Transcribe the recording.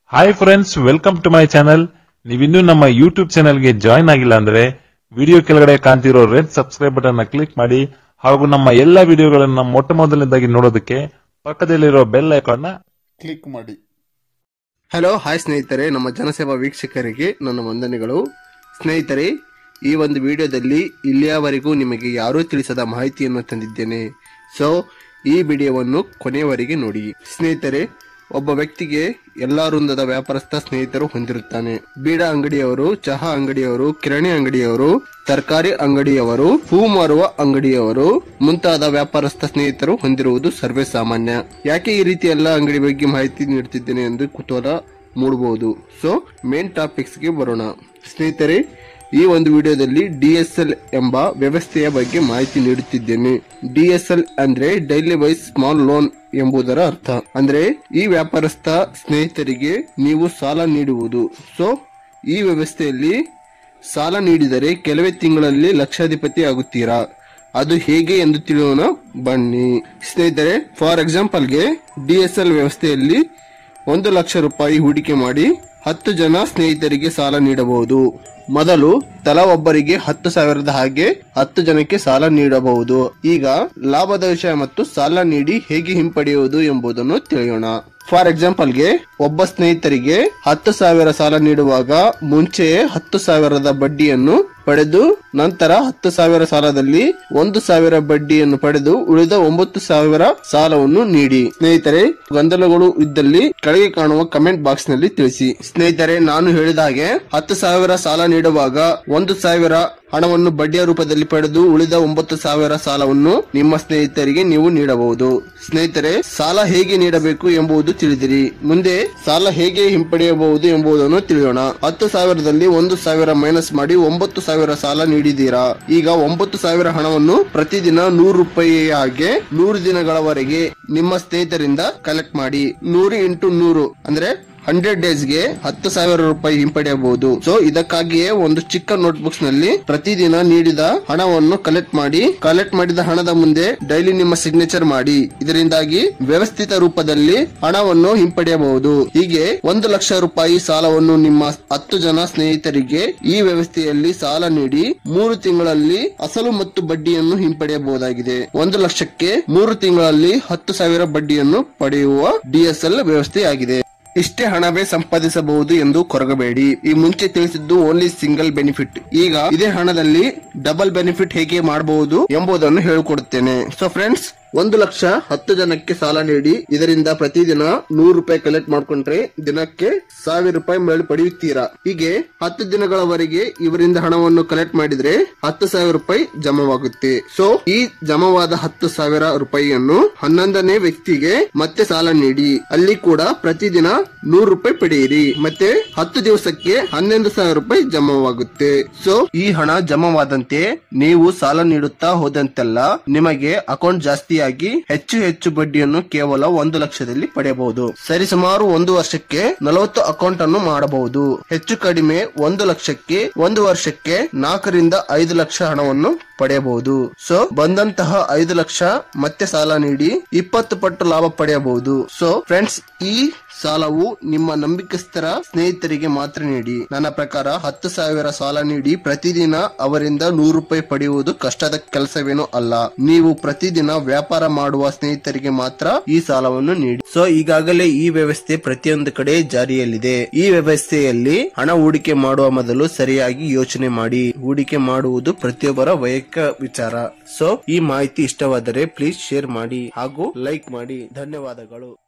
hi friends welcome to my channel ನೀವಿನ್ನೂ ನಮ್ಮ YouTube ಚಾನಲ್ಗೆ ಜಾಯ್ನ್ ಆಗಿಲ್ಲ ಅಂದ್ರೆ ವಿಡಿಯೋ ಕೆಳಗಡೆ ಕಾಣ್ತಿರೋ ರೆಡ್ ಸಬ್ಸ್ಕ್ರೈಬ್ ಬಟನ್ ನ ಕ್ಲಿಕ್ ಮಾಡಿ ಹಾಗೂ ನಮ್ಮ ಎಲ್ಲಾ ವಿಡಿಯೋಗಳನ್ನ ಮೊಟ್ಟ ಮೊದಲನೇದಾಗಿ ನೋಡೋದಕ್ಕೆ ಪಕ್ಕದಲ್ಲಿರೋ ಬೆಲ್ ಐಕಾನ್ ನ ಕ್ಲಿಕ್ ಮಾಡಿ ಹಲೋ ಹಾಯ್ ಸ್ನೇಹಿತರೆ ನಮ್ಮ ಜನಸೇವಾ ವೀಕ್ಷಕರಿಗೆ ನನ್ನ ವಂದನೆಗಳು ಸ್ನೇಹಿತರೆ ಈ ಒಂದು ವಿಡಿಯೋದಲ್ಲಿ ಇಲ್ಲಿಯವರೆಗೂ ನಿಮಗೆ ಯಾರೂ ತಿಳಿಸದ ಮಾಹಿತಿಯನ್ನು ತಂದಿದ್ದೇನೆ ಸೊ ಈ ವಿಡಿಯೋವನ್ನು ಕೊನೆಯವರೆಗೆ ನೋಡಿ ಸ್ನೇಹಿತರೆ ಒಬ್ಬ ವ್ಯಕ್ತಿಗೆ ಎಲ್ಲಾ ವೃಂದದ ವ್ಯಾಪಾರಸ್ಥ ಸ್ನೇಹಿತರು ಹೊಂದಿರುತ್ತಾನೆ ಬೀಡ ಅಂಗಡಿಯವರು ಚಹಾ ಅಂಗಡಿಯವರು ಕಿರಾಣಿ ಅಂಗಡಿಯವರು ತರಕಾರಿ ಅಂಗಡಿಯವರು ಹೂ ಮಾರುವ ಅಂಗಡಿಯವರು ಮುಂತಾದ ವ್ಯಾಪಾರಸ್ಥ ಸ್ನೇಹಿತರು ಹೊಂದಿರುವುದು ಸರ್ವೇ ಸಾಮಾನ್ಯ ಯಾಕೆ ಈ ರೀತಿ ಎಲ್ಲ ಅಂಗಡಿ ಬಗ್ಗೆ ಮಾಹಿತಿ ನೀಡುತ್ತಿದ್ದೇನೆ ಎಂದು ಕುತೂಹಲ ಮೂಡಬಹುದು ಸೊ ಮೇನ್ ಟಾಪಿಕ್ಸ್ ಗೆ ಬರೋಣ ಸ್ನೇಹಿತರೆ ಈ ಒಂದು ವಿಡಿಯೋದಲ್ಲಿ ಡಿಎಸ್ಎಲ್ ಎಂಬ ವ್ಯವಸ್ಥೆಯ ಬಗ್ಗೆ ಮಾಹಿತಿ ನೀಡುತ್ತಿದ್ದೇನೆ ಡಿಎಸ್ಎಲ್ ಅಂದ್ರೆ ಡೈಲಿ ವೈಸ್ ಸ್ಮಾಲ್ ಲೋನ್ ಎಂಬುದರ ಅರ್ಥ ಅಂದ್ರೆ ಈ ವ್ಯಾಪಾರಸ್ಥ ಸ್ನೇಹಿತರಿಗೆ ನೀವು ಸಾಲ ನೀಡುವುದು ಸೊ ಈ ವ್ಯವಸ್ಥೆಯಲ್ಲಿ ಸಾಲ ನೀಡಿದರೆ ಕೆಲವೇ ತಿಂಗಳಲ್ಲಿ ಲಕ್ಷಾಧಿಪತಿ ಆಗುತ್ತೀರಾ ಅದು ಹೇಗೆ ಎಂದು ತಿಳಿಯೋಣ ಬನ್ನಿ ಸ್ನೇಹಿತರೆ ಫಾರ್ ಎಕ್ಸಾಂಪಲ್ಗೆ ಡಿಎಸ್ಎಲ್ ವ್ಯವಸ್ಥೆಯಲ್ಲಿ ಒಂದು ಲಕ್ಷ ರೂಪಾಯಿ ಹೂಡಿಕೆ ಮಾಡಿ ಹತ್ತು ಜನ ಸ್ನೇಹಿತರಿಗೆ ಸಾಲ ನೀಡಬಹುದು ಮೊದಲು ತಲಾ ಒಬ್ಬರಿಗೆ ಹತ್ತು ಸಾವಿರದ ಹಾಗೆ ಹತ್ತು ಜನಕ್ಕೆ ಸಾಲ ನೀಡಬಹುದು ಈಗ ಲಾಭದ ವಿಷಯ ಮತ್ತು ಸಾಲ ನೀಡಿ ಹೇಗೆ ಹಿಂಪಡೆಯುವುದು ಎಂಬುದನ್ನು ತಿಳಿಯೋಣ ಫಾರ್ ಎಕ್ಸಾಂಪಲ್ಗೆ ಒಬ್ಬ ಸ್ನೇಹಿತರಿಗೆ ಹತ್ತು ಸಾವಿರ ಸಾಲ ನೀಡುವಾಗ ಮುಂಚೆಯೇ ಹತ್ತು ಸಾವಿರದ ಬಡ್ಡಿಯನ್ನು ಪಡೆದು ನಂತರ ಹತ್ತು ಸಾವಿರ ಸಾಲದಲ್ಲಿ ಒಂದು ಸಾವಿರ ಬಡ್ಡಿಯನ್ನು ಪಡೆದು ಉಳಿದ ಒಂಬತ್ತು ಸಾವಿರ ಸಾಲವನ್ನು ನೀಡಿ ಸ್ನೇಹಿತರೆ ಗೊಂದಲಗಳು ಇದ್ದಲ್ಲಿ ಕೆಳಗೆ ಕಾಣುವ ಕಮೆಂಟ್ ಬಾಕ್ಸ್ ನಲ್ಲಿ ತಿಳಿಸಿ ಸ್ನೇಹಿತರೆ ನಾನು ಹೇಳಿದ ಹಾಗೆ ಹತ್ತು ಸಾವಿರ ಸಾಲ ನೀಡುವಾಗ ಒಂದು ಸಾವಿರ ಹಣವನ್ನು ಬಡ್ಡಿಯ ರೂಪದಲ್ಲಿ ಪಡೆದು ಉಳಿದ ಒಂಬತ್ತು ಸಾವಿರ ಸಾಲವನ್ನು ನಿಮ್ಮ ಸ್ನೇಹಿತರಿಗೆ ನೀವು ನೀಡಬಹುದು ಸ್ನೇಹಿತರೆ ಸಾಲ ಹೇಗೆ ನೀಡಬೇಕು ಎಂಬುದು ತಿಳಿದಿರಿ ಮುಂದೆ ಸಾಲ ಹೇಗೆ ಹಿಂಪಡೆಯಬಹುದು ಎಂಬುದನ್ನು ತಿಳಿಯೋಣ ಹತ್ತು ಸಾವಿರದಲ್ಲಿ ಒಂದು ಸಾವಿರ ಮೈನಸ್ ಮಾಡಿ ಒಂಬತ್ತು ಸಾವಿರ ಸಾಲ ನೀಡಿದ್ದೀರಾ ಈಗ ಒಂಬತ್ತು ಸಾವಿರ ಹಣವನ್ನು ಪ್ರತಿದಿನ ನೂರು ರೂಪಾಯಿ ಹಾಗೆ ನೂರು ದಿನಗಳವರೆಗೆ ನಿಮ್ಮ ಸ್ನೇಹಿತರಿಂದ ಕಲೆಕ್ಟ್ ಮಾಡಿ ನೂರು ಇಂಟು ನೂರು ಅಂದ್ರೆ ಹಂಡ್ರೆಡ್ ಡೇಸ್ಗೆ ಹತ್ತು ಸಾವಿರ ರೂಪಾಯಿ ಹಿಂಪಡೆಯಬಹುದು ಸೊ ಇದಕ್ಕಾಗಿಯೇ ಒಂದು ಚಿಕ್ಕ ನೋಟ್ ಬುಕ್ಸ್ ನಲ್ಲಿ ಪ್ರತಿದಿನ ನೀಡಿದ ಹಣವನ್ನು ಕಲೆಕ್ಟ್ ಮಾಡಿ ಕಲೆಕ್ಟ್ ಮಾಡಿದ ಹಣದ ಮುಂದೆ ಡೈಲಿ ನಿಮ್ಮ ಸಿಗ್ನೇಚರ್ ಮಾಡಿ ಇದರಿಂದಾಗಿ ವ್ಯವಸ್ಥಿತ ರೂಪದಲ್ಲಿ ಹಣವನ್ನು ಹಿಂಪಡೆಯಬಹುದು ಹೀಗೆ ಒಂದು ಲಕ್ಷ ರೂಪಾಯಿ ಸಾಲವನ್ನು ನಿಮ್ಮ ಹತ್ತು ಜನ ಸ್ನೇಹಿತರಿಗೆ ಈ ವ್ಯವಸ್ಥೆಯಲ್ಲಿ ಸಾಲ ನೀಡಿ ಮೂರು ತಿಂಗಳಲ್ಲಿ ಅಸಲು ಮತ್ತು ಬಡ್ಡಿಯನ್ನು ಹಿಂಪಡೆಯಬಹುದಾಗಿದೆ ಒಂದು ಲಕ್ಷಕ್ಕೆ ಮೂರು ತಿಂಗಳಲ್ಲಿ ಹತ್ತು ಸಾವಿರ ಬಡ್ಡಿಯನ್ನು ಪಡೆಯುವ ಡಿಎಸ್ಎಲ್ ವ್ಯವಸ್ಥೆಯಾಗಿದೆ ಇಷ್ಟೇ ಹಣವೇ ಸಂಪಾದಿಸಬಹುದು ಎಂದು ಕೊರಗಬೇಡಿ ಈ ಮುಂಚೆ ತಿಳಿಸಿದ್ದು ಓನ್ಲಿ ಸಿಂಗಲ್ ಬೆನಿಫಿಟ್ ಈಗ ಇದೇ ಹಣದಲ್ಲಿ ಡಬಲ್ ಬೆನಿಫಿಟ್ ಹೇಗೆ ಮಾಡಬಹುದು ಎಂಬುದನ್ನು ಹೇಳಿಕೊಡುತ್ತೇನೆ ಸೊ ಫ್ರೆಂಡ್ಸ್ ಒಂದು ಲಕ್ಷ ಹತ್ತು ಜನಕ್ಕೆ ಸಾಲ ನೀಡಿ ಇದರಿಂದ ಪ್ರತಿದಿನ ನೂರು ರೂಪಾಯಿ ಕಲೆಕ್ಟ್ ಮಾಡ್ಕೊಂಡ್ರೆ ದಿನಕ್ಕೆ ಸಾವಿರ ರೂಪಾಯಿ ಮೇಲೆ ಪಡೆಯುತ್ತೀರಾ ಹೀಗೆ ಹತ್ತು ದಿನಗಳವರೆಗೆ ಇವರಿಂದ ಹಣವನ್ನು ಕಲೆಕ್ಟ್ ಮಾಡಿದ್ರೆ ಹತ್ತು ಸಾವಿರ ರೂಪಾಯಿ ಜಮವಾಗುತ್ತೆ ಸೊ ಈ ಜಮವಾದ ಹತ್ತು ಸಾವಿರ ರೂಪಾಯಿಯನ್ನು ಹನ್ನೊಂದನೇ ವ್ಯಕ್ತಿಗೆ ಮತ್ತೆ ಸಾಲ ನೀಡಿ ಅಲ್ಲಿ ಕೂಡ ಪ್ರತಿದಿನ ನೂರು ರೂಪಾಯಿ ಪಡೆಯಿರಿ ಮತ್ತೆ ಹತ್ತು ದಿವಸಕ್ಕೆ ಹನ್ನೊಂದು ಸಾವಿರ ರೂಪಾಯಿ ಜಮವಾಗುತ್ತೆ ಸೊ ಈ ಹಣ ಜಮವಾದಂತೆ ನೀವು ಸಾಲ ನೀಡುತ್ತಾ ಹೋದಂತೆಲ್ಲ ನಿಮಗೆ ಅಕೌಂಟ್ ಜಾಸ್ತಿಯಾಗಿ ಹೆಚ್ಚು ಹೆಚ್ಚು ಬಡ್ಡಿಯನ್ನು ಕೇವಲ ಒಂದು ಲಕ್ಷದಲ್ಲಿ ಪಡೆಯಬಹುದು ಸರಿಸುಮಾರು ಒಂದು ವರ್ಷಕ್ಕೆ ನಲವತ್ತು ಅಕೌಂಟ್ ಅನ್ನು ಮಾಡಬಹುದು ಹೆಚ್ಚು ಕಡಿಮೆ ಒಂದು ಲಕ್ಷಕ್ಕೆ ಒಂದು ವರ್ಷಕ್ಕೆ ನಾಲ್ಕರಿಂದ ಐದು ಲಕ್ಷ ಹಣವನ್ನು ಪಡೆಯಬಹುದು ಸೊ ಬಂದಂತಹ ಐದು ಲಕ್ಷ ಮತ್ತೆ ಸಾಲ ನೀಡಿ ಇಪ್ಪತ್ತು ಪಟ್ಟು ಲಾಭ ಪಡೆಯಬಹುದು ಸೊ ಫ್ರೆಂಡ್ಸ್ ಈ ಸಾಲವು ನಿಮ್ಮ ನಂಬಿಕಸ್ಥರ ಸ್ನೇಹಿತರಿಗೆ ಮಾತ್ರ ನೀಡಿ ನನ್ನ ಪ್ರಕಾರ ಹತ್ತು ಸಾವಿರ ಸಾಲ ನೀಡಿ ಪ್ರತಿದಿನ ಅವರಿಂದ ನೂರು ರೂಪಾಯಿ ಪಡೆಯುವುದು ಕಷ್ಟದ ಕೆಲಸವೇನೂ ಅಲ್ಲ ನೀವು ಪ್ರತಿದಿನ ವ್ಯಾಪಾರ ಮಾಡುವ ಸ್ನೇಹಿತರಿಗೆ ಮಾತ್ರ ಈ ಸಾಲವನ್ನು ನೀಡಿ ಸೊ ಈಗಾಗಲೇ ಈ ವ್ಯವಸ್ಥೆ ಪ್ರತಿಯೊಂದು ಕಡೆ ಜಾರಿಯಲ್ಲಿದೆ ಈ ವ್ಯವಸ್ಥೆಯಲ್ಲಿ ಹಣ ಹೂಡಿಕೆ ಮಾಡುವ ಮೊದಲು ಸರಿಯಾಗಿ ಯೋಚನೆ ಮಾಡಿ ಹೂಡಿಕೆ ಮಾಡುವುದು ಪ್ರತಿಯೊಬ್ಬರ ವೈಯಕ್ತಿಕ ವಿಚಾರ ಸೊ ಈ ಮಾಹಿತಿ ಇಷ್ಟವಾದರೆ ಪ್ಲೀಸ್ ಶೇರ್ ಮಾಡಿ ಹಾಗೂ ಲೈಕ್ ಮಾಡಿ ಧನ್ಯವಾದಗಳು